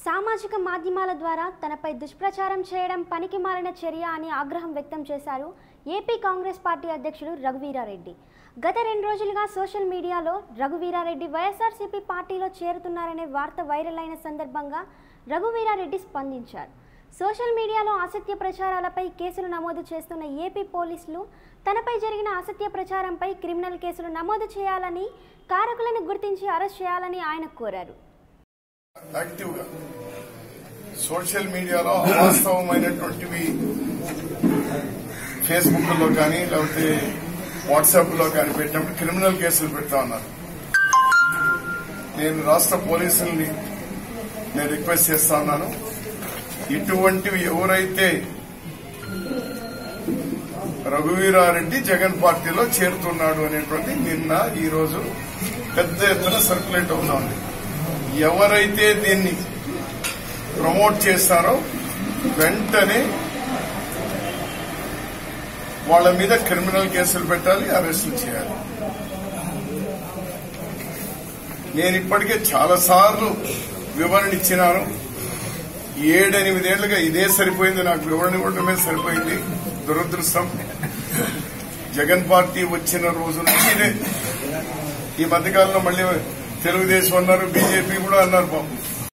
సామాజిక మాధ్యమాల ద్వారా తనపై దుష్ప్రచారం చేయడం పనికి మాలిన చర్య అని ఆగ్రహం వ్యక్తం చేశారు ఏపీ కాంగ్రెస్ పార్టీ అధ్యక్షుడు రఘువీరారెడ్డి గత రెండు రోజులుగా సోషల్ మీడియాలో రఘువీరారెడ్డి వైఎస్ఆర్సీపీ పార్టీలో చేరుతున్నారనే వార్త వైరల్ అయిన సందర్భంగా రఘువీరారెడ్డి స్పందించారు సోషల్ మీడియాలో అసత్య ప్రచారాలపై కేసులు నమోదు చేస్తున్న ఏపీ పోలీసులు తనపై జరిగిన అసత్య ప్రచారంపై క్రిమినల్ కేసులు నమోదు చేయాలని కారకులను గుర్తించి అరెస్ట్ చేయాలని ఆయన కోరారు యాక్టివ్ గా సోషల్ మీడియాలో అవాస్తవమైనటువంటివి ఫేస్బుక్ లో కానీ లేకపోతే వాట్సాప్ లో కానీ పెట్టినప్పుడు క్రిమినల్ కేసులు పెడతా ఉన్నారు నేను రాష్ట్ర పోలీసుల్ని నేను రిక్వెస్ట్ చేస్తా ఉన్నాను ఇటువంటివి ఎవరైతే రఘువీరారెడ్డి జగన్ పార్టీలో చేరుతున్నాడు అనేటువంటి నిన్న ఈ రోజు పెద్ద ఎత్తున సర్క్యులేట్ అవుతా ఉంది ఎవరైతే దీన్ని ప్రమోట్ చేస్తారో వెంటనే వాళ్ళ మీద క్రిమినల్ కేసులు పెట్టాలి అరెస్టులు చేయాలి నేను ఇప్పటికే చాలా సార్లు వివరణ ఇచ్చినాను ఏడెనిమిదేళ్లుగా ఇదే సరిపోయింది నాకు వివరణ ఇవ్వడమే సరిపోయింది దురదృష్టం జగన్ పార్టీ వచ్చిన రోజు నుంచి ఇదే ఈ మధ్యకాలంలో మళ్ళీ తెలుగుదేశం అన్నారు బీజేపీ కూడా అన్నారు పాపం